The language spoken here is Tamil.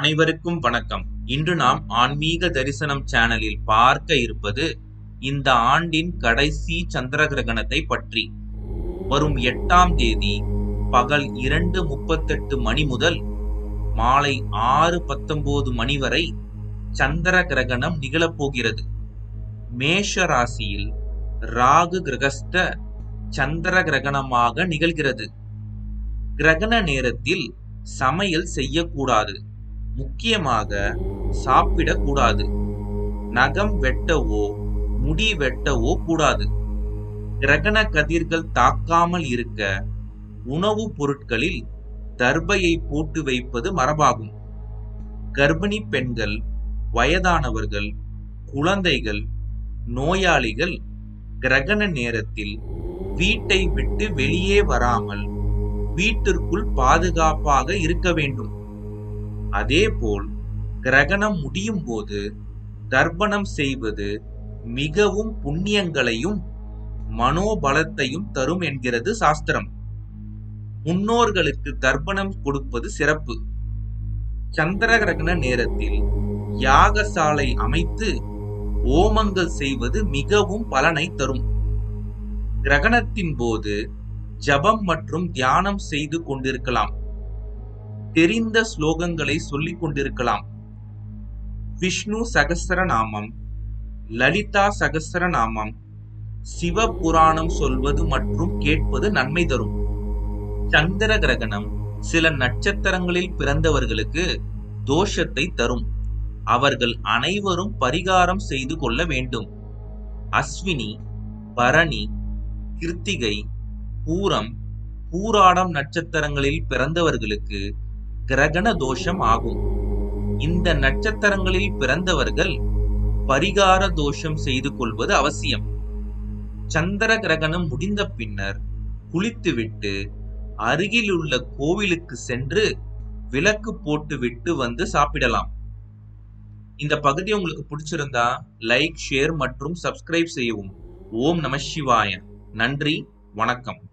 அனைவருக்கும் வணக்கம் இன்று நாம் ஆன்மீக தரிசனம் சேனலில் பார்க்க இருப்பது இந்த ஆண்டின் கடைசி சந்திர கிரகணத்தை பற்றி வரும் எட்டாம் தேதி பகல் இரண்டு முப்பத்தெட்டு மணி முதல் மாலை ஆறு பத்தொன்பது மணி வரை சந்திர கிரகணம் நிகழப்போகிறது மேஷ ராசியில் ராகு கிரகஸ்த சந்திர கிரகணமாக நிகழ்கிறது கிரகண நேரத்தில் சமையல் செய்யக்கூடாது முக்கியமாக சாப்பிடக்கூடாது நகம் வெட்டவோ முடி வெட்டவோ கூடாது கிரகண கதிர்கள் தாக்காமல் இருக்க உணவுப் பொருட்களில் தர்பையை போட்டு வைப்பது மரபாகும் கர்ப்பிணி பெண்கள் வயதானவர்கள் குழந்தைகள் நோயாளிகள் கிரகண நேரத்தில் வீட்டை விட்டு வெளியே வராமல் வீட்டிற்குள் பாதுகாப்பாக இருக்க வேண்டும் அதேபோல் கிரகணம் முடியும் போது தர்ப்பணம் செய்வது மிகவும் புண்ணியங்களையும் மனோபலத்தையும் தரும் என்கிறது சாஸ்திரம் முன்னோர்களுக்கு தர்ப்பணம் கொடுப்பது சிறப்பு சந்திர கிரகண நேரத்தில் யாகசாலை அமைத்து ஓமங்கள் செய்வது மிகவும் பலனை தரும் கிரகணத்தின் போது ஜபம் மற்றும் தியானம் செய்து கொண்டிருக்கலாம் தெரிந்த ஸ்லோகங்களை சொல்லிக் கொண்டிருக்கலாம் விஷ்ணு சகஸ்ரநாமம் லலிதா சகஸ்ரநாமம் சிவ புராணம் சொல்வது மற்றும் கேட்பது நன்மை தரும் சந்திர கிரகணம் சில நட்சத்திரங்களில் பிறந்தவர்களுக்கு தோஷத்தை தரும் அவர்கள் அனைவரும் பரிகாரம் செய்து கொள்ள வேண்டும் அஸ்வினி பரணி கிருத்திகை பூரம் பூராடம் நட்சத்திரங்களில் பிறந்தவர்களுக்கு கிரகண தோஷம் ஆகும் இந்த நட்சத்திரங்களில் பிறந்தவர்கள் பரிகார தோஷம் செய்து கொள்வது அவசியம் சந்திர கிரகணம் முடிந்த பின்னர் குளித்துவிட்டு அருகில் உள்ள கோவிலுக்கு சென்று விளக்கு போட்டு விட்டு வந்து சாப்பிடலாம் இந்த பகுதி உங்களுக்கு பிடிச்சிருந்தா லைக் ஷேர் மற்றும் சப்ஸ்கிரைப் செய்யவும் ஓம் நம சிவாய நன்றி வணக்கம்